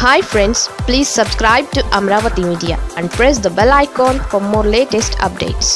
hi friends please subscribe to Amaravati media and press the bell icon for more latest updates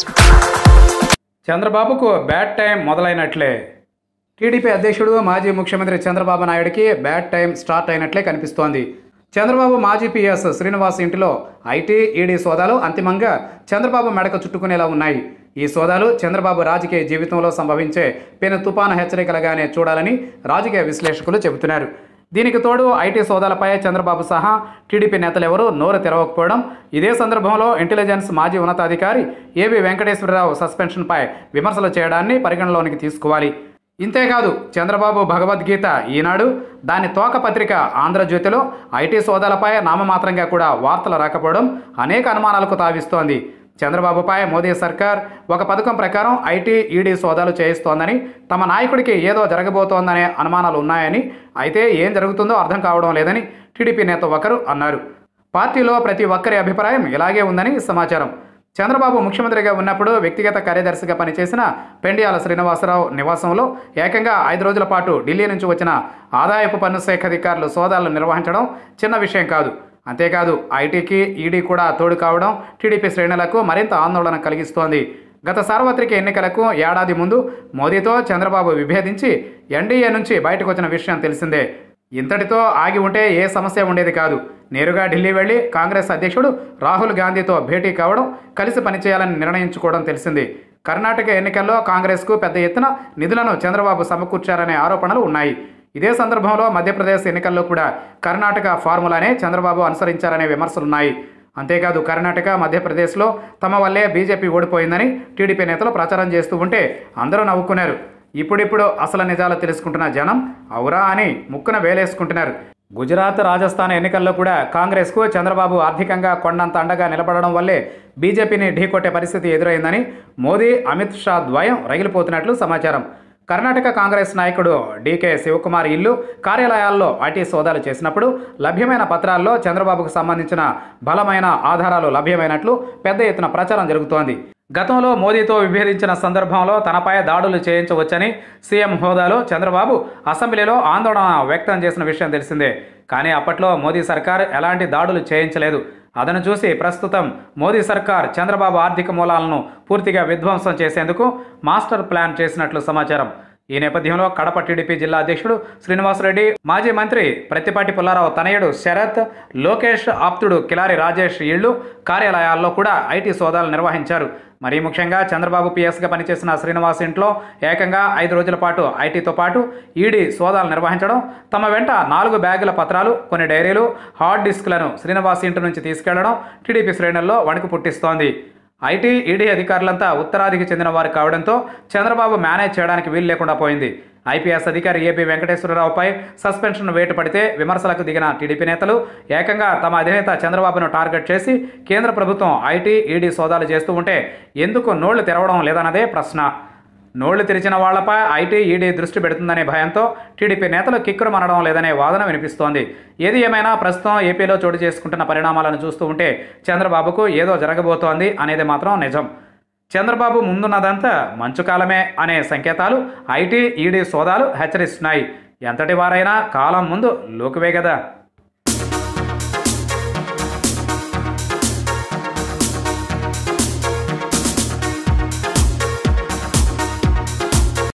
చంద్రబాబుకు bad time మొదలైనట్లే TDP అధ్యక్షుడు మాజీ ముఖ్యమంత్రి చంద్రబాబు నాయుడికి బ్యాడ్ టైం స్టార్ట్ అయినట్లే కనిపిస్తోంది చంద్రబాబు మాజీ పీఎస్ శ్రీనివాస్ ఇంటిలో ఐటీ ఈడీ సోదాలు అంతిమంగా చంద్రబాబు మెడకు చుట్టుకునేలా ఉన్నాయి ఈ సోదాలు చంద్రబాబు రాజకీయ జీవితంలో సంభవించే పెను తుపాను హెచ్చరికలుగానే చూడాలని రాజకీయ విశ్లేషకులు చెబుతున్నారు దీనికి తోడు ఐటీ సోదాలపై చంద్రబాబు సహా టీడీపీ నేతలెవరూ నోరు తెరవకపోవడం ఇదే సందర్భంలో ఇంటెలిజెన్స్ మాజీ ఉన్నతాధికారి ఏబి వెంకటేశ్వరరావు సస్పెన్షన్పై విమర్శలు చేయడాన్ని పరిగణలోనికి తీసుకోవాలి ఇంతేకాదు చంద్రబాబు భగవద్గీత ఈనాడు దాని తోక పత్రిక ఆంధ్రజ్యోతిలో ఐటీ సోదాలపై నామమాత్రంగా కూడా వార్తలు రాకపోవడం అనేక అనుమానాలకు తావిస్తోంది చంద్రబాబుపై మోదీ సర్కార్ ఒక పథకం ప్రకారం ఐటీ ఈడీ సోదాలు చేయిస్తోందని తమ నాయకుడికి ఏదో జరగబోతోందనే అనుమానాలు ఉన్నాయని అయితే ఏం జరుగుతుందో అర్థం కావడం లేదని టీడీపీ నేత ఒకరు అన్నారు పార్టీలో ప్రతి ఒక్కరి అభిప్రాయం ఇలాగే ఉందని సమాచారం చంద్రబాబు ముఖ్యమంత్రిగా ఉన్నప్పుడు వ్యక్తిగత కార్యదర్శిగా పనిచేసిన పెండియాల శ్రీనివాసరావు నివాసంలో ఏకంగా ఐదు రోజుల పాటు ఢిల్లీ నుంచి వచ్చిన ఆదాయపు పన్ను శాఖ అధికారులు సోదాలు నిర్వహించడం చిన్న విషయం కాదు అంతేకాదు ఐటీకి ఈడీ కూడా తోడు కావడం టీడీపీ శ్రేణులకు మరింత ఆందోళన కలిగిస్తోంది గత సార్వత్రిక ఎన్నికలకు ఏడాది ముందు మోదీతో చంద్రబాబు విభేదించి ఎన్డీఏ నుంచి బయటకు వచ్చిన విషయం తెలిసిందే ఇంతటితో ఆగి ఉంటే ఏ సమస్య ఉండేది కాదు నేరుగా ఢిల్లీ వెళ్లి కాంగ్రెస్ అధ్యక్షుడు రాహుల్ గాంధీతో భేటీ కావడం కలిసి పనిచేయాలని నిర్ణయించుకోవడం తెలిసింది కర్ణాటక ఎన్నికల్లో కాంగ్రెస్కు పెద్ద ఎత్తున నిధులను చంద్రబాబు సమకూర్చారనే ఆరోపణలు ఉన్నాయి ఇదే సందర్భంలో మధ్యప్రదేశ్ ఎన్నికల్లో కూడా కర్ణాటక ఫార్ములానే చంద్రబాబు అనుసరించారనే విమర్శలున్నాయి అంతేకాదు కర్ణాటక మధ్యప్రదేశ్లో తమ వల్లే బీజేపీ ఓడిపోయిందని టీడీపీ నేతలు ప్రచారం చేస్తూ ఉంటే అందరూ నవ్వుకున్నారు ఇప్పుడిప్పుడు అసలు నిజాలు తెలుసుకుంటున్న జనం అవురా అని ముక్కున వేలేసుకుంటున్నారు గుజరాత్ రాజస్థాన్ ఎన్నికల్లో కూడా కాంగ్రెస్కు చంద్రబాబు ఆర్థికంగా కొండంత అండగా నిలబడడం వల్లే బీజేపీని ఢీకొట్టే పరిస్థితి ఎదురైందని మోదీ అమిత్ షా ద్వయం రగిలిపోతున్నట్లు సమాచారం కర్ణాటక కాంగ్రెస్ నాయకుడు డీకే శివకుమార్ ఇల్లు కార్యాలయాల్లో ఐటీ సోదాలు చేసినప్పుడు లభ్యమైన పత్రాల్లో చంద్రబాబుకు సంబంధించిన బలమైన ఆధారాలు లభ్యమైనట్లు పెద్ద ఎత్తున ప్రచారం జరుగుతోంది గతంలో మోదీతో విభేదించిన సందర్భంలో తనపై దాడులు చేయించవచ్చని సీఎం హోదాలో చంద్రబాబు అసెంబ్లీలో ఆందోళన వ్యక్తం చేసిన విషయం తెలిసిందే కానీ అప్పట్లో మోదీ సర్కార్ ఎలాంటి దాడులు చేయించలేదు అదను చూసి ప్రస్తుతం మోదీ సర్కార్ చంద్రబాబు ఆర్థిక మూలాలను పూర్తిగా విధ్వంసం చేసేందుకు మాస్టర్ ప్లాన్ చేసినట్లు సమాచారం ఈ నేపథ్యంలో కడప టీడీపీ జిల్లా అధ్యక్షుడు శ్రీనివాసరెడ్డి మాజీ మంత్రి ప్రత్తిపాటి పుల్లారావు తనయుడు శరత్ లోకేష్ ఆప్తుడు కిలారి రాజేష్ ఇళ్లు కార్యాలయాల్లో కూడా ఐటీ సోదాలు నిర్వహించారు మరీ ముఖ్యంగా చంద్రబాబు పిఎస్గా పనిచేసిన శ్రీనివాస్ ఇంట్లో ఏకంగా ఐదు రోజుల పాటు ఐటీతో పాటు ఈడీ సోదాలు నిర్వహించడం తమ వెంట నాలుగు బ్యాగుల పత్రాలు కొన్ని డైరీలు హార్డ్ డిస్క్లను శ్రీనివాస్ ఇంటి నుంచి తీసుకెళ్లడం టీడీపీ శ్రేణుల్లో వణుకు పుట్టిస్తోంది ఐటీ ఈడీ అధికారులంతా ఉత్తరాదికి చెందిన వారు కావడంతో చంద్రబాబు మేనేజ్ చేయడానికి వీలు లేకుండా పోయింది ఐపీఎస్ అధికారి ఏపీ వెంకటేశ్వరరావుపై సస్పెన్షన్ వేటు పడితే విమర్శలకు దిగిన టీడీపీ నేతలు ఏకంగా తమ అధినేత చంద్రబాబును టార్గెట్ చేసి కేంద్ర ప్రభుత్వం ఐటీ ఈడీ సోదాలు చేస్తూ ఉంటే ఎందుకు నోళ్లు తెరవడం లేదన్నదే ప్రశ్న నోళ్లు తెరిచిన వాళ్లపై ఐటీ ఈడీ దృష్టి పెడుతుందనే భయంతో టీడీపీ నేతలు కిక్కురు మనడం లేదనే వాదన వినిపిస్తోంది ఏది ఏమైనా ప్రస్తుతం ఏపీలో చోటు చేసుకుంటున్న పరిణామాలను చూస్తూ ఉంటే చంద్రబాబుకు ఏదో జరగబోతోంది అనేది మాత్రం నిజం చంద్రబాబు ముందున్నదంతా మంచు కాలమే అనే సంకేతాలు ఐటీ ఈడీ సోదాలు హెచ్చరిస్తున్నాయి ఎంతటి వారైనా కాలం ముందు లోకువే కదా